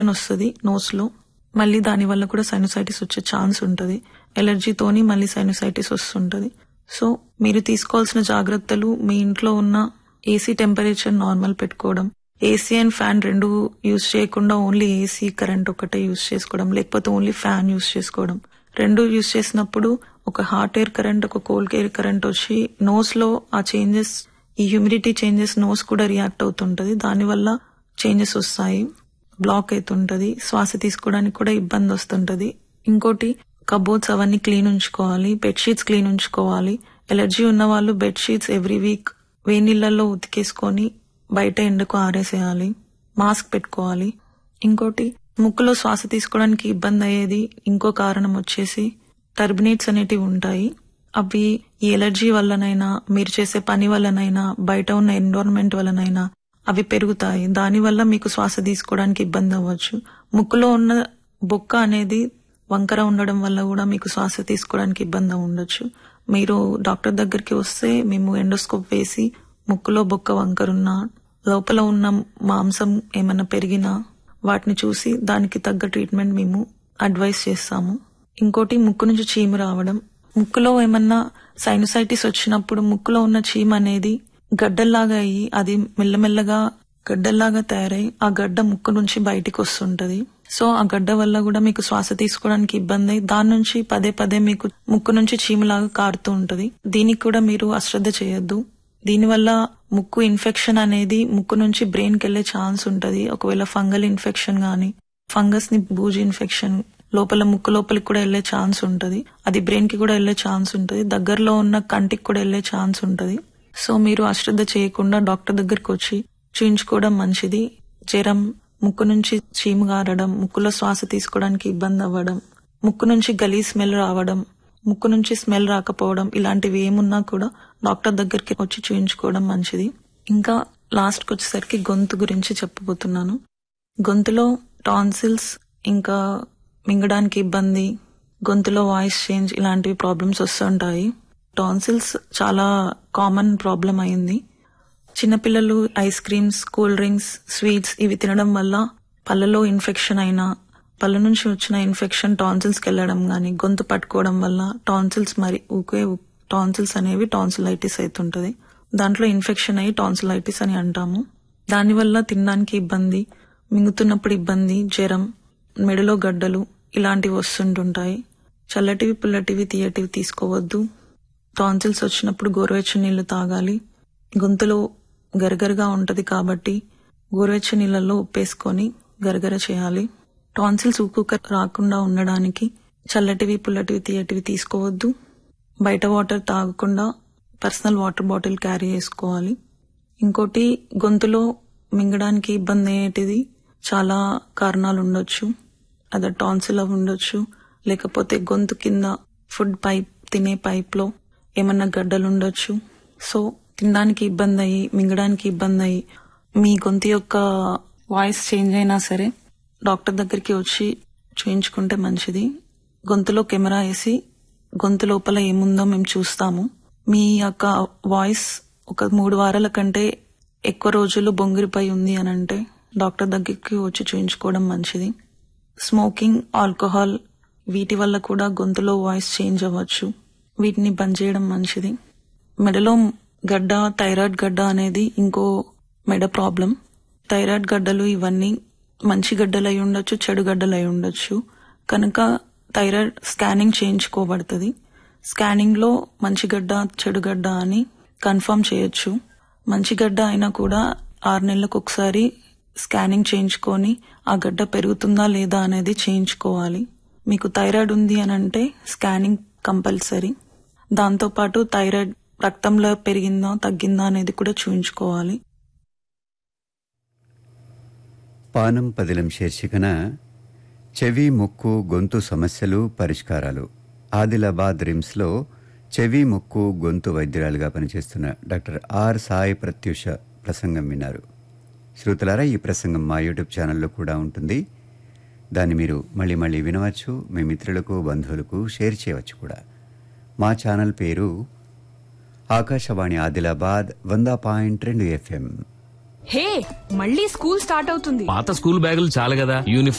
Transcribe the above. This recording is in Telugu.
వస్తుంది నోస్ లో మళ్ళీ దాని వల్ల కూడా సైనసైటిస్ వచ్చే ఛాన్స్ ఉంటుంది ఎలర్జీతోని మళ్ళీ సైనసైటిస్ వస్తుంటది సో మీరు తీసుకోవాల్సిన జాగ్రత్తలు మీ ఇంట్లో ఉన్న ఏసీ టెంపరేచర్ నార్మల్ పెట్టుకోవడం ఏసీ అండ్ ఫ్యాన్ రెండు యూజ్ చేయకుండా ఓన్లీ ఏసీ కరెంట్ ఒకటే యూజ్ చేసుకోవడం లేకపోతే ఓన్లీ ఫ్యాన్ యూజ్ చేసుకోవడం రెండు యూజ్ చేసినప్పుడు ఒక హాట్ ఎయిర్ కరెంట్ ఒక కోల్డ్ ఎయిర్ కరెంట్ వచ్చి నోస్ లో ఆ చేంజెస్ ఈ హ్యూమిడిటీ చేంజెస్ నోస్ కూడా రియాక్ట్ అవుతుంటది దానివల్ల చేంజెస్ వస్తాయి బ్లాక్ అవుతుంటది శ్వాస తీసుకోవడానికి కూడా ఇబ్బంది వస్తుంటది ఇంకోటి కబోర్డ్స్ అవన్నీ క్లీన్ ఉంచుకోవాలి బెడ్షీట్స్ క్లీన్ ఉంచుకోవాలి ఎలర్జీ ఉన్న వాళ్ళు బెడ్షీట్స్ ఎవ్రీ వీక్ వేడి నీళ్ళల్లో ఉతికేసుకొని బయట ఎండకు ఆరేసేయాలి మాస్క్ పెట్టుకోవాలి ఇంకోటి ముక్కులో శ్వాస తీసుకోవడానికి ఇబ్బంది అయ్యేది ఇంకో కారణం వచ్చేసి టర్బినేట్స్ అనేటివి ఉంటాయి అవి ఈ ఎలర్జీ వల్లనైనా మీరు చేసే పని వల్లనైనా బయట ఉన్న ఎన్విరాన్మెంట్ వల్లనైనా అవి పెరుగుతాయి దానివల్ల మీకు శ్వాస తీసుకోవడానికి ఇబ్బంది అవ్వచ్చు ముక్కులో ఉన్న బొక్క అనేది వంకర ఉండడం వల్ల కూడా మీకు శ్వాస తీసుకోవడానికి ఇబ్బంది ఉండొచ్చు మీరు డాక్టర్ దగ్గరికి వస్తే మేము ఎండోస్కోప్ వేసి ముక్కులో బొక్క వంకరున్నా లోపల ఉన్న మాంసం ఏమైనా పెరిగినా వాటిని చూసి దానికి తగ్గ ట్రీట్మెంట్ మేము అడ్వైస్ చేస్తాము ఇంకోటి ముక్కు నుంచి చీము రావడం ముక్కులో ఏమన్నా సైనసైటిస్ వచ్చినప్పుడు ముక్కులో ఉన్న చీమ అనేది గడ్డల్లాగా అయ్యి అది మెల్లమెల్లగా గడ్డల్లాగా తయారై ఆ గడ్డ ముక్కు నుంచి బయటికి వస్తుంటది సో ఆ గడ్డ వల్ల కూడా మీకు శ్వాస తీసుకోవడానికి ఇబ్బంది అయి దాని నుంచి పదే పదే మీకు ముక్కు నుంచి చీమలాగా కారుతూ ఉంటది దీనికి కూడా మీరు అశ్రద్ధ చేయొద్దు దీనివల్ల ముక్కు ఇన్ఫెక్షన్ అనేది ముక్కు నుంచి బ్రెయిన్ కి వెళ్లే ఛాన్స్ ఉంటది ఒకవేళ ఫంగల్ ఇన్ఫెక్షన్ గాని ఫంగస్ ని బూజ్ ఇన్ఫెక్షన్ లోపల ముక్కు లోపలికి కూడా వెళ్లే ఛాన్స్ ఉంటది అది బ్రెయిన్ కి కూడా వెళ్లే ఛాన్స్ ఉంటది దగ్గరలో ఉన్న కంటికి కూడా వెళ్లే ఛాన్స్ ఉంటది సో మీరు అశ్రద్ధ చేయకుండా డాక్టర్ దగ్గరికి వచ్చి చూయించుకోవడం మంచిది జ్వరం ముక్కు నుంచి చీము గారడం ముక్కులో శ్వాస తీసుకోవడానికి ఇబ్బంది అవ్వడం ముక్కు నుంచి గలీ స్మెల్ రావడం ముక్కు నుంచి స్మెల్ రాకపోవడం ఇలాంటివి ఏమున్నా కూడా డాక్టర్ దగ్గరికి వచ్చి చూయించుకోవడం మంచిది ఇంకా లాస్ట్ కి వచ్చేసరికి గొంతు గురించి చెప్పబోతున్నాను గొంతులో టాన్సిల్స్ ఇంకా మింగడానికి ఇబ్బంది గొంతులో వాయిస్ చేంజ్ ఇలాంటివి ప్రాబ్లమ్స్ వస్తుంటాయి టాన్సిల్స్ చాలా కామన్ ప్రాబ్లం అయింది చిన్నపిల్లలు ice creams cool drinks sweets ఇవి తినడం వల్ల పళ్ళలో ఇన్ఫెక్షన్ అయినా పళ్ళ నుంచి వచ్చిన ఇన్ఫెక్షన్ టాన్సిల్స్ కి వెళ్ళడం గానీ గొంతు పట్టుకోవడం వల్ల టాన్సిల్స్ మరి ఊకే టాన్సిల్స్ అనేవి టాన్సిలైటిస్ అవుతుంటది దాంట్లో ఇన్ఫెక్షన్ అయ్యి టాన్సిలైటిస్ అని అంటాము దానివల్ల తినడానికి ఇబ్బంది మింగుతున్నప్పుడు ఇబ్బంది జ్వరం మెడలో గడ్డలు ఇలాంటివి వస్తుంటుంటాయి చల్లటివి పుల్లటివి తీయటివి తీసుకోవద్దు టాన్సిల్స్ వచ్చినప్పుడు గోరువెచ్చని నీళ్లు తాగాలి గొంతులో గరగరగా ఉంటది కాబట్టి గోరువెచ్చని నీళ్ళల్లో ఉప్పేసుకొని గరగర చేయాలి టాన్సిల్స్ ఉక్కు రాకుండా ఉండడానికి చల్లటివి పుల్లటివి తీయటివి తీసుకోవద్దు బయట వాటర్ తాగకుండా పర్సనల్ వాటర్ బాటిల్ క్యారీ చేసుకోవాలి ఇంకోటి గొంతులో మింగడానికి ఇబ్బంది అయ్యేటిది చాలా కారణాలు ఉండొచ్చు అదే టాన్సిల్ అవి ఉండొచ్చు లేకపోతే గొంతు కింద ఫుడ్ పైప్ తినే పైప్ లో ఏమన్నా గడ్డలు ఉండొచ్చు సో తినడానికి ఇబ్బంది అయ్యి మింగడానికి ఇబ్బంది అయ్యి మీ గొంతు యొక్క వాయిస్ చేంజ్ అయినా సరే డాక్టర్ దగ్గరికి వచ్చి చూయించుకుంటే మంచిది గొంతులో కెమెరా వేసి గొంతు లోపల ఏముందో మేము చూస్తాము మీ యొక్క వాయిస్ ఒక మూడు వారాల కంటే ఎక్కువ రోజులు బొంగిరిపై ఉంది అని అంటే డాక్టర్ దగ్గరికి వచ్చి చూయించుకోవడం మంచిది స్మోకింగ్ ఆల్కహాల్ వీటి వల్ల కూడా గొంతులో వాయిస్ చేంజ్ అవ్వచ్చు వీటిని బంద్ చేయడం మంచిది మెడలో గడ్డ థైరాయిడ్ గడ్డ అనేది ఇంకో మెడ ప్రాబ్లం థైరాయిడ్ గడ్డలు ఇవన్నీ మంచి గడ్డలు అయి ఉండొచ్చు చెడు గడ్డలు అయి ఉండొచ్చు కనుక థైరాయిడ్ స్కానింగ్ చేయించుకోబడుతుంది స్కానింగ్ లో మంచి గడ్డ చెడు గడ్డ అని కన్ఫర్మ్ చేయొచ్చు మంచి గడ్డ అయినా కూడా ఆరు నెలలకు ఒకసారి స్కానింగ్ చేయించుకొని ఆ గడ్డ పెరుగుతుందా లేదా అనేది చేయించుకోవాలి మీకు థైరాయిడ్ ఉంది అని అంటే స్కానింగ్ కంపల్సరీ దాంతోపాటు థైరాయిడ్ రక్తంలో పెరిగిందా తగ్గిందా అనేది కూడా చూయించుకోవాలి పానం పదిలం శీర్షికన చెవి ముక్కు గొంతు సమస్యలు పరిష్కారాలు ఆదిలాబాద్ రిమ్స్లో చెవి ముక్కు గొంతు వైద్యురాలుగా పనిచేస్తున్న డాక్టర్ ఆర్ సాయి ప్రత్యూష ప్రసంగం విన్నారు శ్రోతలారా ఈ ప్రసంగం మా యూట్యూబ్ ఛానల్లో కూడా ఉంటుంది దాన్ని మీరు మళ్ళీ మళ్ళీ వినవచ్చు మీ మిత్రులకు బంధువులకు షేర్ చేయవచ్చు కూడా మా ఛానల్ పేరు ఆకాశవాణి ఆదిలాబాద్ వంద పాయింట్ రెండు ఎఫ్ఎం హే మళ్ళీ స్కూల్ స్టార్ట్ అవుతుంది పాత స్కూల్ బ్యాగులు చాలు కదా యూనిఫామ్